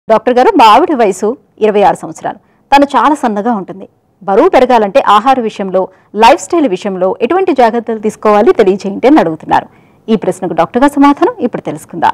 doctor గారు మా ఆవిడ వయసు ఇరవై ఆరు సంవత్సరాలు తను చాలా సన్నగా ఉంటుంది బరువు పెరగాలంటే ఆహార విషయంలో లైఫ్ స్టైల్ విషయంలో ఎటువంటి జాగ్రత్తలు తీసుకోవాలి తెలియజేయండి అని అడుగుతున్నారు ఈ ప్రశ్నకు డాక్టర్ గారు సమాధానం ఇప్పుడు తెలుసుకుందాం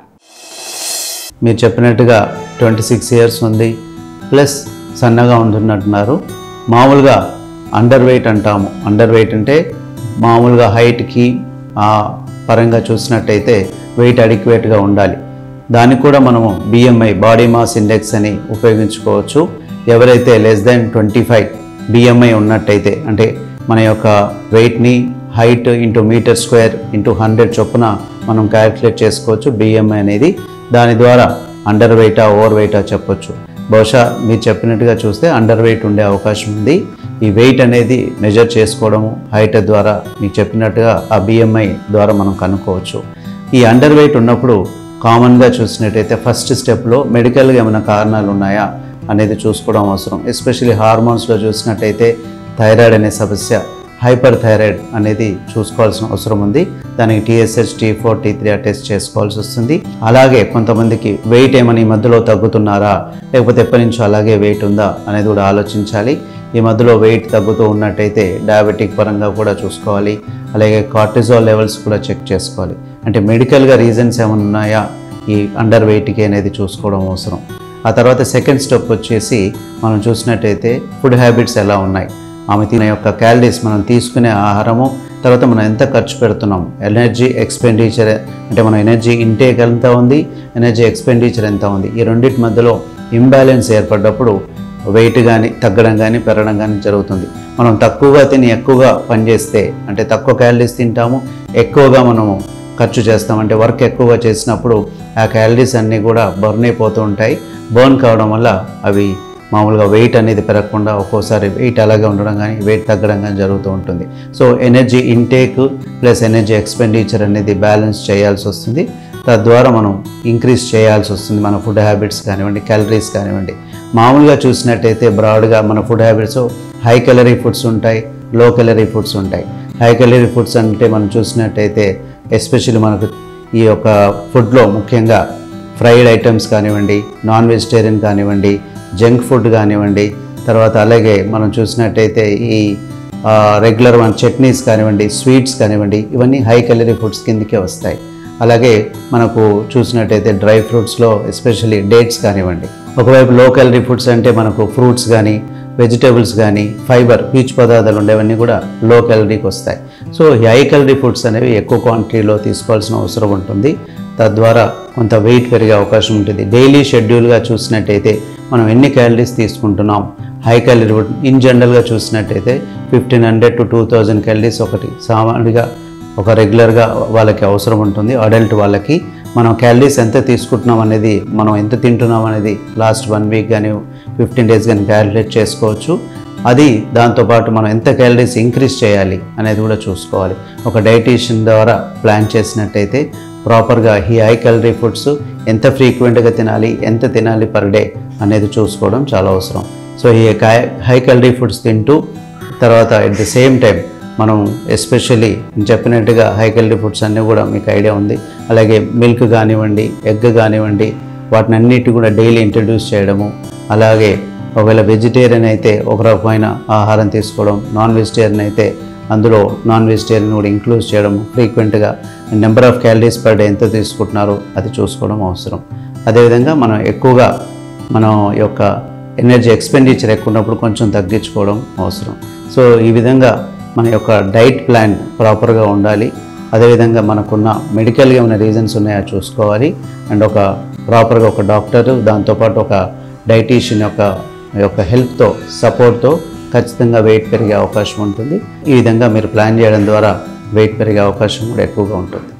మీరు చెప్పినట్టుగా ట్వంటీ సిక్స్ ఇయర్స్ ఉంది ప్లస్ సన్నగా ఉంటున్నట్టున్నారు మామూలుగా అండర్ వెయిట్ అంటాము అండర్ వెయిట్ అంటే మామూలుగా హైట్కి ఆ పరంగా చూసినట్టయితే వెయిట్ అడిక్వేట్గా ఉండాలి దానికి కూడా మనము బిఎంఐ బాడీ మాస్ ఇండెక్స్ అని ఉపయోగించుకోవచ్చు ఎవరైతే less than twenty five BMI ఉన్నట్టయితే అంటే మన యొక్క వెయిట్ని height into metre square into hundred చొప్పున మనం క్యాలిక్యులేట్ చేసుకోవచ్చు బిఎంఐ అనేది దాని ద్వారా అండర్ వెయిటా ఓవర్ వెయిటా చెప్పొచ్చు బహుశా మీరు చెప్పినట్టుగా చూస్తే అండర్ వెయిట్ ఉండే అవకాశం ఉంది ఈ వెయిట్ అనేది మెజర్ చేసుకోవడము హైట్ ద్వారా మీకు చెప్పినట్టుగా ఆ బిఎంఐ ద్వారా మనం కనుక్కోవచ్చు ఈ అండర్ వెయిట్ ఉన్నప్పుడు కామన్గా చూసినట్టయితే ఫస్ట్ స్టెప్లో మెడికల్గా ఏమైనా కారణాలు ఉన్నాయా అనేది చూసుకోవడం అవసరం ఎస్పెషల్లీ హార్మోన్స్లో చూసినట్టయితే థైరాయిడ్ అనే సమస్య హైపర్ థైరాయిడ్ అనేది చూసుకోవాల్సిన అవసరం ఉంది దానికి TSH T four T three test చేసుకోవాల్సి వస్తుంది అలాగే కొంతమందికి వెయిట్ ఏమైనా ఈ మధ్యలో తగ్గుతున్నారా లేకపోతే ఎప్పటి నుంచో అలాగే వెయిట్ ఉందా అనేది కూడా ఆలోచించాలి ఈ మధ్యలో వెయిట్ తగ్గుతూ ఉన్నట్టయితే డయాబెటిక్ పరంగా కూడా చూసుకోవాలి అలాగే కార్టిజాల్ లెవెల్స్ కూడా చెక్ చేసుకోవాలి అంటే మెడికల్గా రీజన్స్ ఏమైనా ఉన్నాయా ఈ అండర్ వెయిట్కి అనేది చూసుకోవడం అవసరం ఆ తర్వాత సెకండ్ స్టెప్ వచ్చేసి మనం చూసినట్టయితే ఫుడ్ హ్యాబిట్స్ ఎలా ఉన్నాయి ఆమె తినే యొక్క క్యాలరీస్ మనం తీసుకునే ఆహారము తర్వాత మనం ఎంత ఖర్చు పెడుతున్నాం ఎనర్జీ ఎక్స్పెండిచర్ అంటే మన ఎనర్జీ ఇంటేక్ ఎంత ఉంది ఎనర్జీ ఎక్స్పెండిచర్ ఎంత ఉంది ఈ రెండింటి మధ్యలో ఇంబ్యాలెన్స్ ఏర్పడ్డప్పుడు వెయిట్ కానీ తగ్గడం కానీ పెరగడం కానీ జరుగుతుంది మనం తక్కువగా తిని ఎక్కువగా పనిచేస్తే అంటే తక్కువ క్యాలరీస్ తింటాము ఎక్కువగా మనము ఖర్చు చేస్తాం అంటే వర్క్ ఎక్కువగా చేసినప్పుడు ఆ క్యాలరీస్ అన్నీ కూడా బర్న్ అయిపోతూ ఉంటాయి బర్న్ కావడం వల్ల అవి మామూలుగా వెయిట్ అనేది పెరగకుండా ఒక్కోసారి వెయిట్ అలాగే ఉండడం కానీ వెయిట్ తగ్గడం కానీ జరుగుతూ ఉంటుంది so energy intake plus energy expenditure అనేది బ్యాలెన్స్ చేయాల్సి వస్తుంది తద్వారా మనం ఇంక్రీజ్ చేయాల్సి వస్తుంది మన ఫుడ్ హ్యాబిట్స్ కానివ్వండి క్యాలరీస్ కానివ్వండి మామూలుగా చూసినట్టయితే బ్రాడ్గా మన food habits high calorie foods ఉంటాయి లో క్యాలరీ ఫుడ్స్ ఉంటాయి హై క్యాలరీ ఫుడ్స్ అంటే మనం చూసినట్టయితే ఎస్పెషల్లీ మనకు ఈ యొక్క ఫుడ్లో ముఖ్యంగా ఫ్రైడ్ ఐటమ్స్ కానివ్వండి నాన్ వెజిటేరియన్ కానివ్వండి జంక్ ఫుడ్ కానివ్వండి తర్వాత అలాగే మనం చూసినట్టయితే ఈ రెగ్యులర్ మన చట్నీస్ కానివ్వండి స్వీట్స్ కానివ్వండి ఇవన్నీ హై క్యాలరీ ఫుడ్స్ కిందకే వస్తాయి అలాగే మనకు చూసినట్టయితే డ్రై ఫ్రూట్స్లో ఎస్పెషల్లీ డేట్స్ కానివ్వండి ఒకవైపు లో క్యాలరీ ఫుడ్స్ అంటే మనకు ఫ్రూట్స్ కానీ వెజిటేబుల్స్ కానీ ఫైబర్ పీచు పదార్థాలు ఉండేవన్నీ కూడా లో క్యాలరీకి వస్తాయి సో ఈ హై క్యాలరీ ఫుడ్స్ అనేవి ఎక్కువ క్వాంటిటీలో తీసుకోవాల్సిన అవసరం ఉంటుంది తద్వారా కొంత వెయిట్ పెరిగే అవకాశం ఉంటుంది డైలీ షెడ్యూల్గా చూసినట్టయితే మనం ఎన్ని క్యాలరీస్ తీసుకుంటున్నాం హై క్యాలరీ ఫుడ్ ఇన్ జనరల్గా చూసినట్టయితే fifteen hundred to two thousand calories ఒకటి సామాన్యంగా ఒక రెగ్యులర్గా వాళ్ళకి అవసరం ఉంటుంది అడల్ట్ వాళ్ళకి మనం క్యాలరీస్ ఎంత తీసుకుంటున్నాం అనేది మనం ఎంత తింటున్నాం అనేది లాస్ట్ వన్ వీక్ కానీ ఫిఫ్టీన్ డేస్ కానీ క్యాలిక్యులేట్ చేసుకోవచ్చు అది దాంతోపాటు మనం ఎంత క్యాలరీస్ ఇంక్రీజ్ చేయాలి అనేది కూడా చూసుకోవాలి ఒక డైటీషియన్ ద్వారా ప్లాన్ చేసినట్టయితే ప్రాపర్గా ఈ హై క్యాలరీ ఫుడ్స్ ఎంత ఫ్రీక్వెంట్గా తినాలి ఎంత తినాలి పర్ డే అనేది చూసుకోవడం చాలా అవసరం సో ఈ హై క్యాలరీ ఫుడ్స్ తింటూ తర్వాత ఎట్ ద సేమ్ టైం మనం ఎస్పెషల్లీ చెప్పినట్టుగా హై క్యాలరీ ఫుడ్స్ అన్నీ కూడా మీకు ఐడియా ఉంది అలాగే మిల్క్ కానివ్వండి ఎగ్ కానివ్వండి వాటిని అన్నిటి కూడా డైలీ ఇంట్రడ్యూస్ చేయడము అలాగే ఒకవేళ వెజిటేరియన్ అయితే ఒక రకమైన ఆహారం తీసుకోవడం నాన్ వెజిటేరియన్ అయితే అందులో నాన్ వెజిటేరియన్ కూడా ఇంక్లూడ్ చేయడం ఫ్రీక్వెంట్గా number of calories per day ఎంత తీసుకుంటున్నారో అది చూసుకోవడం అవసరం అదేవిధంగా మనం ఎక్కువగా మనం యొక్క ఎనర్జీ ఎక్స్పెండిచర్ ఎక్కువ ఉన్నప్పుడు కొంచెం తగ్గించుకోవడం అవసరం సో ఈ విధంగా మన యొక్క డైట్ ప్లాన్ ప్రాపర్గా ఉండాలి అదేవిధంగా మనకున్న మెడికల్గా ఏమైనా రీజన్స్ ఉన్నాయో చూసుకోవాలి అండ్ ఒక ప్రాపర్గా ఒక డాక్టరు దాంతోపాటు ఒక డైటీషియన్ యొక్క యొక్క హెల్ప్తో సపోర్ట్తో ఖచ్చితంగా వెయిట్ పెరిగే అవకాశం ఉంటుంది ఈ విధంగా మీరు ప్లాన్ చేయడం ద్వారా వెయిట్ పెరిగే అవకాశం కూడా ఎక్కువగా ఉంటుంది